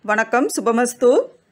வணக்கம் சுபமஸ்து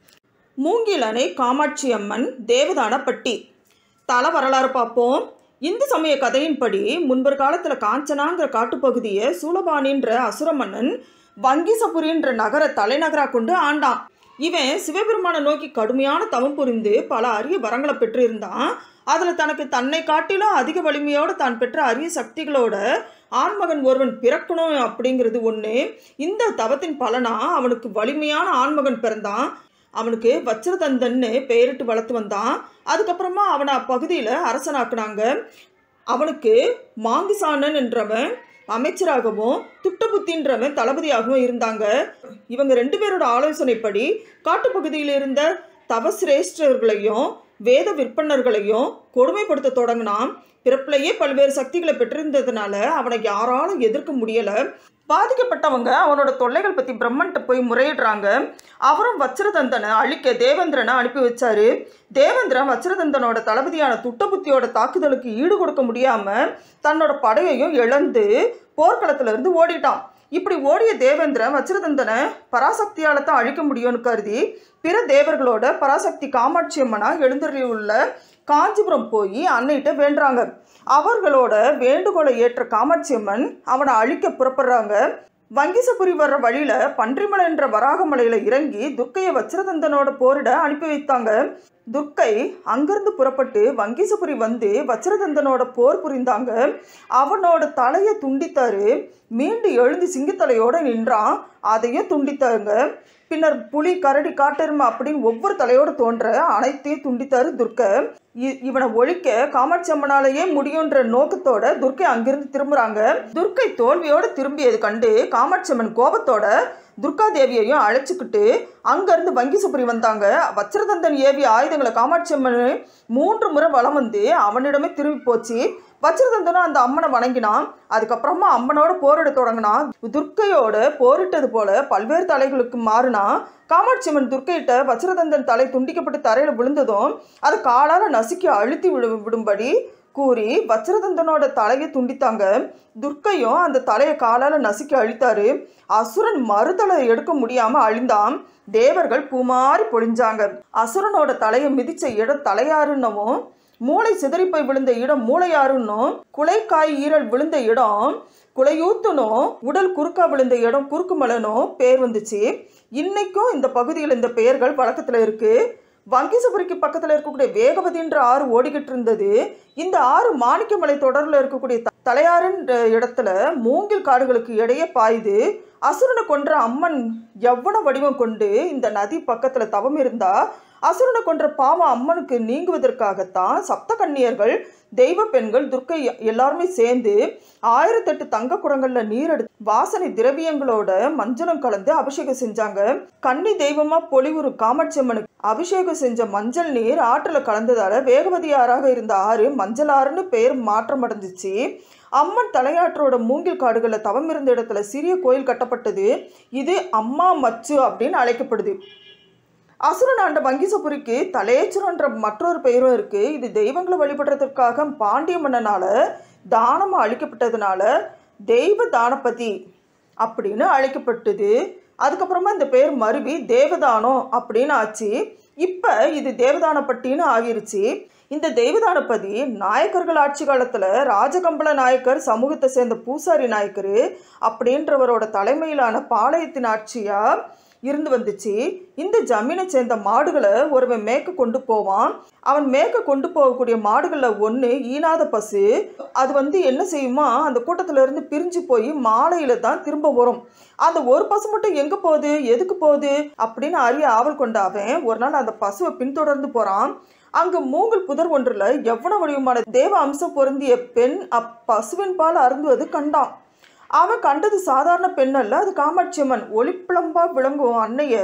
மூங்கிலணை காமாட்சி அம்மன் தேவதானப்பட்டி தல வரலாறு பார்ப்போம் இந்து சமய கதையின்படி முன்பொரு காலத்தில் காஞ்சனாங்கிற காட்டுப்பகுதியை சூலபாணின்ற அசுர மன்னன் வங்கிசபுரின்ற நகர தலைநகராக கொண்டு ஆண்டான் இவன் சிவபெருமானை நோக்கி கடுமையான தவம் புரிந்து பல அரிய வரங்களை பெற்றிருந்தான் அதில் தனக்கு தன்னை காட்டிலும் அதிக வலிமையோடு தான் பெற்ற அரிய சக்திகளோட ஆண்மகன் ஒருவன் பிறக்கணும் அப்படிங்கிறது ஒன்று இந்த தவத்தின் பலனா அவனுக்கு வலிமையான ஆண்மகன் பிறந்தான் அவனுக்கு வச்சிரதந்தன்னு பெயரிட்டு வளர்த்து வந்தான் அதுக்கப்புறமா அவனை அப்பகுதியில் அரசனாக்குனாங்க அவனுக்கு மாங்கிசானன் என்றவன் அமைச்சராகவும் துட்டபுத்தின்றவன் தளபதியாகவும் இருந்தாங்க இவங்க ரெண்டு பேரோட ஆலோசனைப்படி காட்டுப்பகுதியில் இருந்த தவசிரேஷ்டர்களையும் வேத விற்பனர்களையும் கொடுமைப்படுத்த தொடங்கினான் பிறப்பிலேயே பல்வேறு சக்திகளை பெற்றிருந்ததுனால அவனை யாராலும் எதிர்க்க முடியலை பாதிக்கப்பட்டவங்க அவனோட தொல்லைகள் பற்றி பிரம்மன்ட்ட போய் முறையிடுறாங்க அவரும் வச்சிரதந்தனை அழிக்க தேவேந்திரனை அனுப்பி வச்சாரு தேவேந்திரன் வச்சிரதந்தனோட தளபதியான துட்டபுத்தியோட தாக்குதலுக்கு ஈடு கொடுக்க முடியாமல் தன்னோட படையையும் இழந்து போர்க்களத்துல இருந்து ஓடிட்டான் இப்படி ஓடிய தேவேந்திரன் வச்சிரதந்தனை பராசக்தியால் தான் அழிக்க முடியும்னு கருதி பிற தேவர்களோட பராசக்தி காமாட்சி அம்மனா எழுந்தருளி உள்ள காஞ்சிபுரம் போய் அன்னைகிட்ட வேண்டுறாங்க அவர்களோட வேண்டுகோளை ஏற்ற காமாட்சி அம்மன் அவனை அழிக்க புறப்படுறாங்க வங்கிசபுரி வர்ற வழியில பன்றிமலை என்ற வராகமலையில இறங்கி துர்க்கையை வச்சிரதந்தனோட போரிட அனுப்பி வைத்தாங்க துர்க்கை அங்கிருந்து புறப்பட்டு வங்கிசபுரி வந்து வச்சிரதந்தனோட போர் புரிந்தாங்க அவனோட தலையை துண்டித்தாரு மீண்டு எழுந்து சிங்கத்தலையோட நின்றான் அதையும் துண்டித்தாங்க பின்னர் புலி கரடி காட்டெருமை அப்படின்னு ஒவ்வொரு தலையோடு தோன்ற அனைத்தையும் துண்டித்தாரு துர்க்கை இ- இவனை ஒழிக்க காமாட்சி அம்மனாலேயே முடியுன்ற நோக்கத்தோட துர்க்கை அங்கிருந்து திரும்புறாங்க துர்க்கை தோல்வியோட திரும்பியது கண்டு காமாட்சி அம்மன் கோபத்தோட துர்கா தேவியையும் அழைச்சிக்கிட்டு அங்கேருந்து வங்கிசபுரி வந்தாங்க வச்சிரதந்தன் ஏவிய ஆயுதங்களை காமாட்சி அம்மன் மூன்று முறை வலம் வந்து அவனிடமே திரும்பி போச்சு வச்சிரதந்தனும் அந்த அம்மனை வணங்கினான் அதுக்கப்புறமா அம்மனோட போரிட தொடங்கினான் துர்க்கையோட போரிட்டது போல பல்வேறு தலைகளுக்கு மாறினா காமாட்சி அம்மன் துர்க்கையிட்ட வச்சிரதந்தன் தலை துண்டிக்கப்பட்டு தரையில் விழுந்ததும் அதை காலால் நசுக்கி அழுத்தி விடு விடும்படி கூறி வச்சிரதந்தனோட தலையை துண்டித்தாங்க துர்க்கையும் அந்த தலையை காலால் நசுக்கி அழித்தாரு அசுரன் மறுதலை எடுக்க முடியாம அழிந்தான் தேவர்கள் பூமாறி பொழிஞ்சாங்க அசுரனோட தலையை மிதிச்ச இடம் தலையாருன்னவும் மூளை சிதறி போய் விழுந்த இடம் மூளையாருன்னும் குலைக்காய் ஈரல் விழுந்த இடம் குலையூத்துனும் உடல் குறுக்கா விழுந்த இடம் குறுக்குமலனும் பேர் வந்துச்சு இன்னைக்கும் இந்த பகுதியில் இந்த பெயர்கள் வழக்கத்தில் இருக்கு வங்கிசபுரிக்கு பக்கத்தில் இருக்கக்கூடிய வேகவதின்ற ஆறு ஓடிக்கிட்டு இருந்தது இந்த ஆறு மாணிக்கமலை தொடரில் இருக்கக்கூடிய த- தலையாறுன்ற இடத்துல மூங்கில் காடுகளுக்கு இடையே பாயுது அசுரனை கொன்ற அம்மன் எவ்வன வடிவம் கொண்டு இந்த நதி பக்கத்தில் தவம் இருந்தா அசுரனை கொன்ற பாவம் அம்மனுக்கு நீங்குவதற்காகத்தான் சப்த கன்னியர்கள் தெய்வ பெண்கள் துர்க்கை எல்லாருமே சேர்ந்து ஆயிரத்தெட்டு தங்க குடங்கள்ல நீர் எடுத்து வாசனை திரவியங்களோட மஞ்சளும் கலந்து அபிஷேகம் செஞ்சாங்க கன்னி தெய்வமா பொலிவுறு காமாட்சி அம்மனுக்கு அபிஷேகம் செஞ்ச மஞ்சள் நீர் ஆற்றுல கலந்ததால வேகவதி ஆறாக இருந்த ஆறு மஞ்சள் ஆறுன்னு பெயர் மாற்றம் அடைஞ்சிச்சு அம்மன் தலையாற்றோட மூங்கில் காடுகளில் தவம் இருந்த இடத்துல சிறிய கோயில் கட்டப்பட்டது இது அம்மா மச்சு அப்படின்னு அழைக்கப்படுது அசுரன் ஆண்ட வங்கிசபுரிக்கு தலேச்சுரன்ற மற்றொரு பெயரும் இருக்கு இது தெய்வங்களை வழிபடுறதுக்காக பாண்டிய மன்னனால தானமா அழிக்கப்பட்டதுனால தெய்வ தானபதி அப்படின்னு அழைக்கப்பட்டது அதுக்கப்புறமா இந்த பேர் மருவி தேவதானம் அப்படின்னு ஆச்சு இப்போ இது தேவதானப்பட்டின்னு ஆகிருச்சு இந்த தெய்வதானபதி நாயக்கர்கள் ஆட்சி காலத்தில் ராஜகம்பள நாயக்கர் சமூகத்தை சேர்ந்த பூசாரி நாயக்கர் அப்படின்றவரோட தலைமையிலான பாளையத்தின் ஆட்சியா இருந்து வந்துச்சு இந்த ஜமீனை சேர்ந்த மாடுகளை ஒருவன் மேய்க்க கொண்டு போவான் அவன் மேய்க்க கொண்டு போகக்கூடிய மாடுகளில் ஒன்று ஈனாத பசு அது வந்து என்ன செய்யுமா அந்த கூட்டத்துல இருந்து பிரிஞ்சு போய் மாலையில தான் திரும்ப வரும் அந்த ஒரு பசு மட்டும் எங்கே போகுது எதுக்கு போகுது அப்படின்னு அறிய ஆவல் கொண்ட அவன் ஒரு நாள் அந்த பசுவை பின்தொடர்ந்து போகிறான் அங்கு மூங்கல் புதர் ஒன்றில் எவ்வளவு வடிவமான தேவ அம்சம் பொருந்திய பெண் அப்பசுவின் பால் அருந்துவது கண்டான் அவன் கண்டது சாதாரண பெண் அல்ல அது காமாட்சி அம்மன் ஒளிப்பிளம்பா விளங்கும் அன்னைய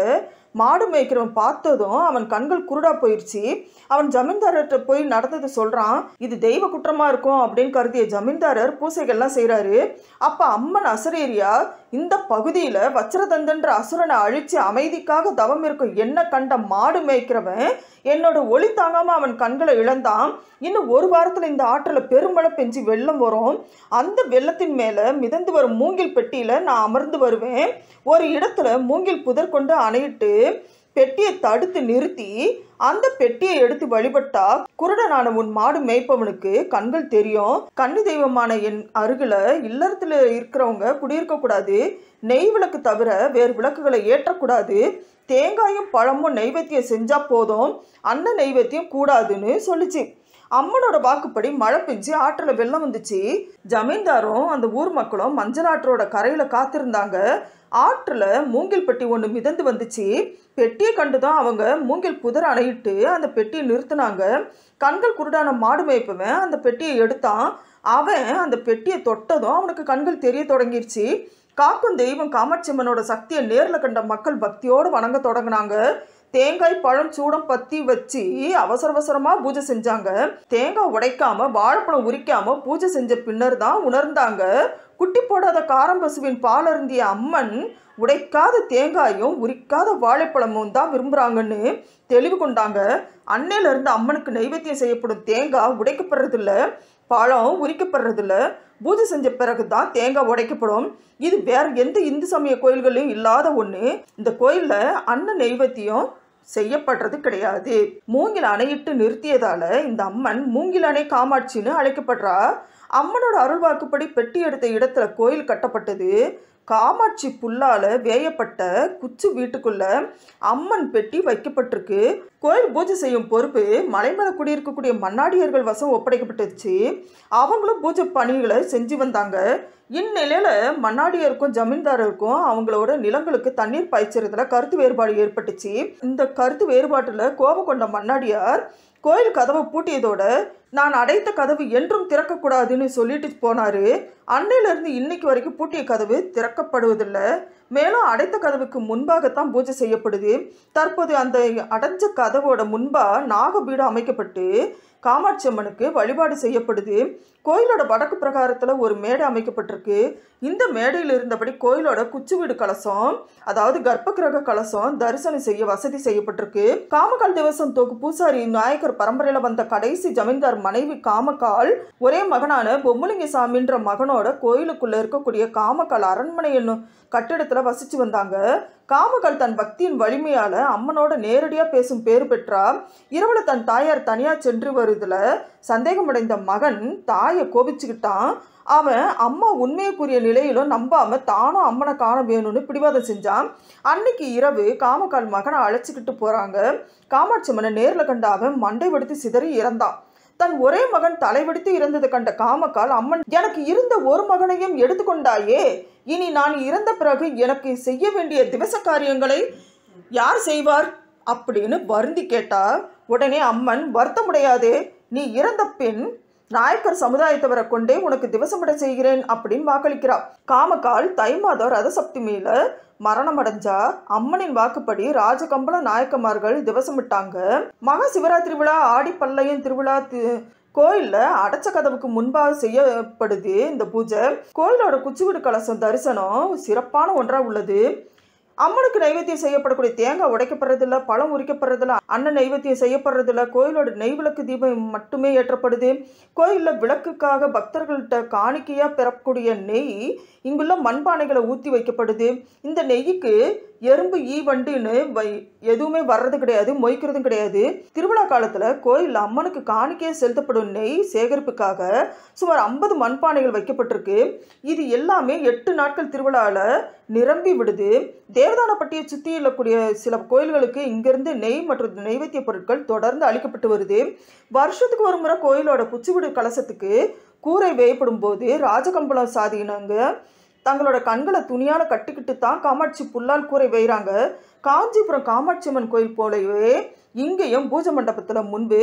மாடு மேய்க்கிறவன் பார்த்ததும் அவன் கண்கள் குருடா போயிடுச்சு அவன் ஜமீன்தாரர்கிட்ட போய் நடந்ததை சொல்றான் இது தெய்வ குற்றமா இருக்கும் அப்படின்னு கருதிய ஜமீன்தாரர் பூசைகள்லாம் செய்றாரு அப்ப அம்மன் அசரேரியா இந்த பகுதியில வச்சிரதந்தன்ற அசுரனை அழிச்சு அமைதிக்காக தவம் இருக்கும் என்ன கண்ட மாடு மேய்க்கிறவன் என்னோட ஒளி தாங்காம அவன் கண்களை இழந்தான் இன்னும் ஒரு வாரத்துல இந்த ஆற்றுல பெருமழை பெஞ்சு வெள்ளம் வரும் அந்த வெள்ளத்தின் மேல மிதந்து வரும் மூங்கில் பெட்டியில நான் அமர்ந்து வருவேன் ஒரு இடத்துல மூங்கில் புதர் கொண்டு அணையிட்டு பெட்டியை தடுத்து நிறுத்தி அந்த பெட்டியை எடுத்து வழிபட்டா குருடனான உன் மாடு மேய்ப்பவனுக்கு கண்கள் தெரியும் கன்னி தெய்வமான என் அருகில இல்லறத்துல இருக்கிறவங்க குடியிருக்க கூடாது நெய் விளக்கு தவிர வேறு விளக்குகளை ஏற்றக்கூடாது தேங்காயும் பழமும் நெய்வேத்தியம் செஞ்சா போதும் அன்ன நெய்வேத்தியம் கூடாதுன்னு சொல்லுச்சு அம்மனோட வாக்குப்படி மழை பெஞ்சு ஆற்றுல வெள்ளம் வந்துச்சு ஜமீன்தாரும் அந்த ஊர் மக்களும் மஞ்சள் ஆற்றோட கரையில காத்திருந்தாங்க ஆற்றுல மூங்கில் பெட்டி ஒன்று மிதந்து வந்துச்சு பெட்டியை கண்டுதான் அவங்க மூங்கில் புதர் அணையிட்டு அந்த பெட்டியை நிறுத்தினாங்க கண்கள் குருடான மாடு மேய்ப்பவன் அந்த பெட்டியை எடுத்தான் அவன் அந்த பெட்டியை தொட்டதும் அவனுக்கு கண்கள் தெரிய தொடங்கிருச்சு காக்கும் தெய்வம் காமாட்சியம்மனோட சக்தியை நேரில் கண்ட மக்கள் பக்தியோடு வணங்க தொடங்கினாங்க தேங்காய் பழம் சூடம் பத்தி வச்சு அவசர அவசரமா பூஜை செஞ்சாங்க தேங்காய் உடைக்காம வாழைப்பழம் உரிக்காம பூஜை செஞ்ச பின்னர் தான் உணர்ந்தாங்க குட்டி போடாத காரம்பசுவின் பால் அருந்திய அம்மன் உடைக்காத தேங்காயும் உரிக்காத வாழைப்பழமும் தான் விரும்புகிறாங்கன்னு தெளிவு கொண்டாங்க அன்னையில இருந்து அம்மனுக்கு நைவேத்தியம் செய்யப்படும் தேங்காய் உடைக்கப்படுறதில்ல பழம் உரிக்கப்படுறதில்ல பூஜை செஞ்ச பிறகு தான் தேங்காய் உடைக்கப்படும் இது வேற எந்த இந்து சமய கோயில்களையும் இல்லாத ஒன்று இந்த கோயிலில் அன்ன நெய்வேத்தியம் செய்யப்படுறது கிடையாது மூங்கில் அணையிட்டு நிறுத்தியதால இந்த அம்மன் மூங்கில் அணை காமாட்சின்னு அழைக்கப்படுறா அம்மனோட அருள்வாக்குப்படி பெட்டி எடுத்த இடத்துல கோயில் கட்டப்பட்டது காமாட்சி புல்லால வேயப்பட்ட குச்சு வீட்டுக்குள்ள அம்மன் பெட்டி வைக்கப்பட்டிருக்கு கோயில் பூஜை செய்யும் பொறுப்பு மலைமேல குடியிருக்கக்கூடிய மன்னாடியர்கள் வசம் ஒப்படைக்கப்பட்டுச்சு அவங்களும் பூஜை பணிகளை செஞ்சு வந்தாங்க இந்நிலையில மன்னாடியருக்கும் ஜமீன்தாரருக்கும் அவங்களோட நிலங்களுக்கு தண்ணீர் பாய்ச்சறதுல கருத்து வேறுபாடு ஏற்பட்டுச்சு இந்த கருத்து வேறுபாட்டுல கோபம் கொண்ட மன்னாடியார் கோயில் கதவை பூட்டியதோட நான் அடைத்த கதவு என்றும் திறக்கக்கூடாதுன்னு சொல்லிட்டு போனாரு அன்னையிலிருந்து இன்னைக்கு வரைக்கும் பூட்டிய கதவு திறக்கப்படுவதில்லை மேலும் அடைத்த கதவுக்கு முன்பாகத்தான் பூஜை செய்யப்படுது தற்போது அந்த அடைஞ்ச கதவோட முன்பா நாகபீடம் அமைக்கப்பட்டு காமாட்சி அம்மனுக்கு வழிபாடு செய்யப்படுது கோயிலோட வடக்கு பிரகாரத்தில் ஒரு மேடை அமைக்கப்பட்டிருக்கு இந்த மேடையில் இருந்தபடி கோயிலோட குச்சி வீடு கலசம் அதாவது கர்ப்பகிரக கலசம் தரிசனம் செய்ய வசதி செய்யப்பட்டிருக்கு காமகால் தேவசம் தோக்கு பூசாரி நாயக்கர் பரம்பரையில் வந்த கடைசி ஜமீன்தார் மனைவி காமகால் ஒரே மகனான பொம்முலிங்க சாமின்ற மகனோட கோயிலுக்குள்ள இருக்கக்கூடிய காமகால் அரண்மனை என்னும் கட்டிடத்துல வசிச்சு வந்தாங்க காமகால் தன் பக்தியின் வலிமையால அம்மனோட நேரடியா பேசும் பேர் பெற்றா இரவுல தன் தாயார் தனியா சென்று வருதுல சந்தேகமடைந்த மகன் தாயை கோபிச்சுக்கிட்டான் அவன் அம்மா உண்மையை கூறிய நிலையிலும் நம்பாம தானும் அம்மனை காண வேணும்னு பிடிவாதம் செஞ்சான் அன்னைக்கு இரவு காமக்கால் மகனை அழைச்சிக்கிட்டு போறாங்க காமாட்சி அம்மனை நேர்ல கண்ட அவன் மண்டை வெடித்து சிதறி இறந்தான் தன் ஒரே மகன் தலைவெடித்து இறந்தது கண்ட காமக்கால் அம்மன் எனக்கு இருந்த ஒரு மகனையும் எடுத்துக்கொண்டாயே இனி நான் இறந்த பிறகு எனக்கு செய்ய வேண்டிய திவச காரியங்களை யார் செய்வார் அப்படின்னு வருந்தி கேட்டா உடனே அம்மன் வருத்தமுடையாதே நீ இறந்த பின் நாயக்கர் சமுதாயத்தவரை கொண்டே உனக்கு திவசமிட செய்கிறேன் அப்படின்னு வாக்களிக்கிறார் காமக்கால் தை மாதம் ரதசப்தமியில மரணம் அடைஞ்சா அம்மனின் வாக்குப்படி ராஜகம்பள நாயக்கமார்கள் திவசமிட்டாங்க மகா சிவராத்திரி விழா ஆடிப்பல்லையன் திருவிழா தி- கோயில்ல அடைச்ச கதவுக்கு முன்பாக செய்யப்படுது இந்த பூஜை கோயிலோட குச்சிவீடு கலசம் தரிசனம் சிறப்பான ஒன்றா உள்ளது அம்மனுக்கு நைவேத்தியம் செய்யப்படக்கூடிய தேங்காய் உடைக்கப்படுறதில்ல பழம் உரிக்கப்படுறதில்ல அன்ன நைவேத்தியம் செய்யப்படுறதில்ல கோயிலோட நெய் விளக்கு தீபம் மட்டுமே ஏற்றப்படுது கோயிலில் விளக்குக்காக பக்தர்கள்ட்ட காணிக்கையாக பெறக்கூடிய நெய் இங்குள்ள மண்பானைகளை ஊற்றி வைக்கப்படுது இந்த நெய்யுக்கு எறும்பு ஈ வண்டுன்னு வை எதுவுமே வர்றது கிடையாது மொய்க்கிறதும் கிடையாது திருவிழா காலத்தில் கோயில் அம்மனுக்கு காணிக்கையாக செலுத்தப்படும் நெய் சேகரிப்புக்காக சுமார் ஐம்பது மண்பானைகள் வைக்கப்பட்டிருக்கு இது எல்லாமே எட்டு நாட்கள் திருவிழாவில் நிரம்பி விடுது தேவதானப்பட்டியை சுற்றி இருக்கக்கூடிய சில கோயில்களுக்கு இங்கிருந்து நெய் மற்றும் நைவேத்திய பொருட்கள் தொடர்ந்து அளிக்கப்பட்டு வருது வருஷத்துக்கு ஒரு முறை கோயிலோட குச்சிவிடு கலசத்துக்கு கூரை வேயப்படும் போது ராஜகம்பளம் சாதியினங்க தங்களோட கண்களை துணியால கட்டிக்கிட்டு தான் காமாட்சி புல்லால் கூரை வேய்றாங்க காஞ்சிபுரம் காமாட்சி அம்மன் கோயில் போலவே இங்கேயும் பூஜை மண்டபத்தில் முன்பு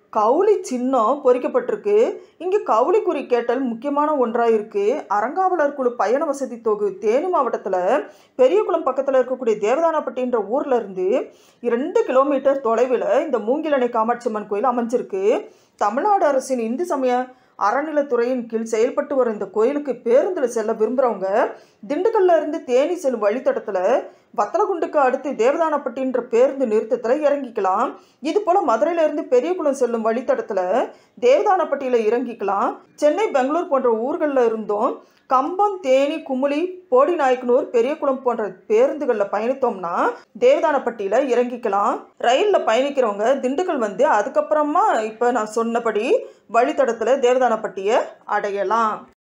கவுளி சின்னம் பொறிக்கப்பட்டிருக்கு இங்கே கவுளிக்குறி கேட்டல் முக்கியமான ஒன்றாக இருக்குது அறங்காவலர் குழு பயண வசதி தொகு தேனி மாவட்டத்தில் பெரியகுளம் பக்கத்தில் இருக்கக்கூடிய தேவதானப்பட்டின்ற ஊர்ல இருந்து இரண்டு கிலோமீட்டர் தொலைவில் இந்த மூங்கிலணை காமாட்சி அம்மன் கோயில் அமைஞ்சிருக்கு தமிழ்நாடு அரசின் இந்து சமய அறநிலைத்துறையின் கீழ் செயல்பட்டு வரும் இந்த கோயிலுக்கு பேருந்தில் செல்ல விரும்புகிறவங்க திண்டுக்கல்ல இருந்து தேனி செல்லும் வழித்தடத்தில் வத்தலகுண்டுக்கு அடுத்து தேவதானப்பட்டின்ற பேருந்து நிறுத்தத்தில் இறங்கிக்கலாம் இது போல் மதுரையிலேருந்து பெரியகுளம் செல்லும் வழித்தடத்தில் தேவதானப்பட்டியில் இறங்கிக்கலாம் சென்னை பெங்களூர் போன்ற ஊர்களில் இருந்தும் கம்பம் தேனி குமுளி போடி நாயக்கனூர் பெரியகுளம் போன்ற பேருந்துகளில் பயணித்தோம்னா தேவதானப்பட்டியில் இறங்கிக்கலாம் ரயிலில் பயணிக்கிறவங்க திண்டுக்கல் வந்து அதுக்கப்புறமா இப்போ நான் சொன்னபடி வழித்தடத்தில் தேவதானப்பட்டியை அடையலாம்